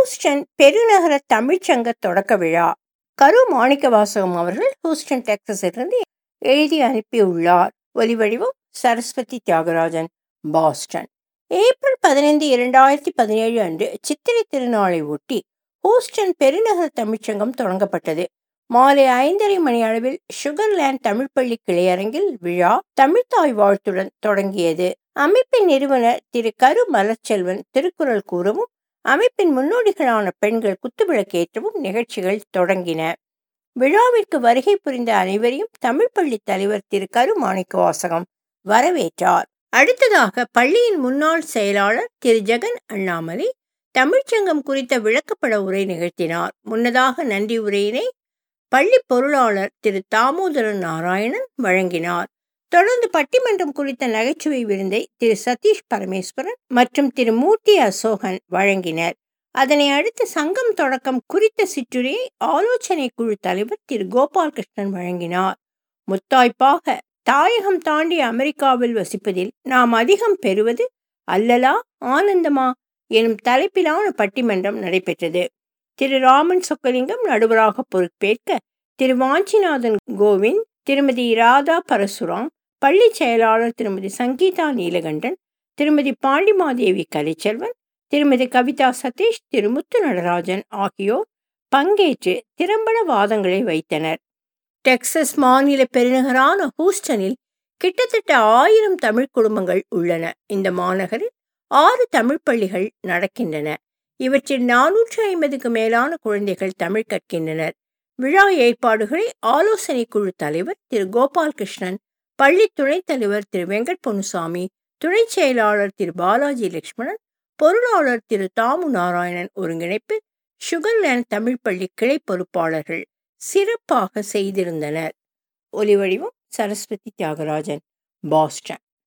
Houston பெருநகர தமிழ்ச்சங்க தொடக்க விழா கரு மாணிக்கவாசகம் அவர்கள் ஹூஸ்டன் டெக்சஸிலிருந்து எழுதி அனுப்பியுள்ளார் ஒலிவடிவம் சரஸ்வதி தியாகராஜன் பாஸ்டன் ஏப்ரல் பதினைந்து இரண்டாயிரத்தி பதினேழு அன்று சித்திரை திருநாளை ஒட்டி ஹூஸ்டன் பெருநகர தமிழ்ச்சங்கம் தொடங்கப்பட்டது மாலை ஐந்தரை மணி அளவில் சுகர்லேண்ட் தமிழ்ப்பள்ளி கிளையரங்கில் விழா தமிழ்த்தாய் வாழ்த்துடன் தொடங்கியது அமைப்பின் நிறுவனர் திரு கரு மலர்ச்செல்வன் திருக்குறள் கூறவும் அமைப்பின் முன்னோடிகளான பெண்கள் குத்துவிளக்கேற்றவும் நிகழ்ச்சிகள் தொடங்கின விழாவிற்கு வருகை புரிந்த அனைவரையும் தமிழ்ப்பள்ளி தலைவர் திரு கரு மாணிக்கவாசகம் வரவேற்றார் அடுத்ததாக பள்ளியின் முன்னாள் செயலாளர் திரு ஜெகன் அண்ணாமலை தமிழ்ச்சங்கம் குறித்த விளக்கப்பட உரை நிகழ்த்தினார் முன்னதாக நன்றி உரையினை பள்ளி பொருளாளர் திரு தாமோதரன் நாராயணன் வழங்கினார் தொடர்ந்து பட்டிமன்றம் குறித்த நகைச்சுவை விருந்தை திரு சதீஷ் பரமேஸ்வரன் மற்றும் திரு மூர்த்தி அசோகன் வழங்கினர் அதனை அடுத்து சங்கம் தொடக்கம் குறித்த சிற்றுரையை ஆலோசனை குழு தலைவர் திரு கோபாலகிருஷ்ணன் வழங்கினார் முத்தாய்ப்பாக தாயகம் தாண்டி அமெரிக்காவில் வசிப்பதில் நாம் அதிகம் பெறுவது அல்லலா ஆனந்தமா எனும் தலைப்பிலான பட்டிமன்றம் நடைபெற்றது திரு ராமன் சொக்கலிங்கம் நடுவராக பொறுப்பேற்க திரு வாஞ்சிநாதன் கோவிந்த் திருமதி ராதா பரசுராம் பள்ளி செயலாளர் திருமதி சங்கீதா நீலகண்டன் திருமதி பாண்டிமாதேவி கலைச்செல்வன் திருமதி கவிதா சதீஷ் திரு முத்து நடராஜன் ஆகியோர் பங்கேற்று திறம்பட வாதங்களை வைத்தனர் டெக்சஸ் மாநில பெருநகரான ஹூஸ்டனில் கிட்டத்தட்ட ஆயிரம் தமிழ் குடும்பங்கள் உள்ளன இந்த மாநகரில் ஆறு தமிழ் பள்ளிகள் நடக்கின்றன இவற்றில் நானூற்று ஐம்பதுக்கு மேலான குழந்தைகள் தமிழ் கற்கின்றனர் விழா ஏற்பாடுகளை ஆலோசனை குழு தலைவர் திரு கோபாலகிருஷ்ணன் பள்ளி துணைத் தலைவர் திரு வெங்கட் பொன்னுசாமி துணை செயலாளர் திரு பாலாஜி லட்சுமணன் பொருளாளர் திரு தாமு நாராயணன் ஒருங்கிணைப்பு சுகர்லேண்ட் தமிழ் பள்ளி கிளை பொறுப்பாளர்கள் சிறப்பாக செய்திருந்தனர் ஒலிவடிவம் சரஸ்வதி தியாகராஜன் பாஸ்டன்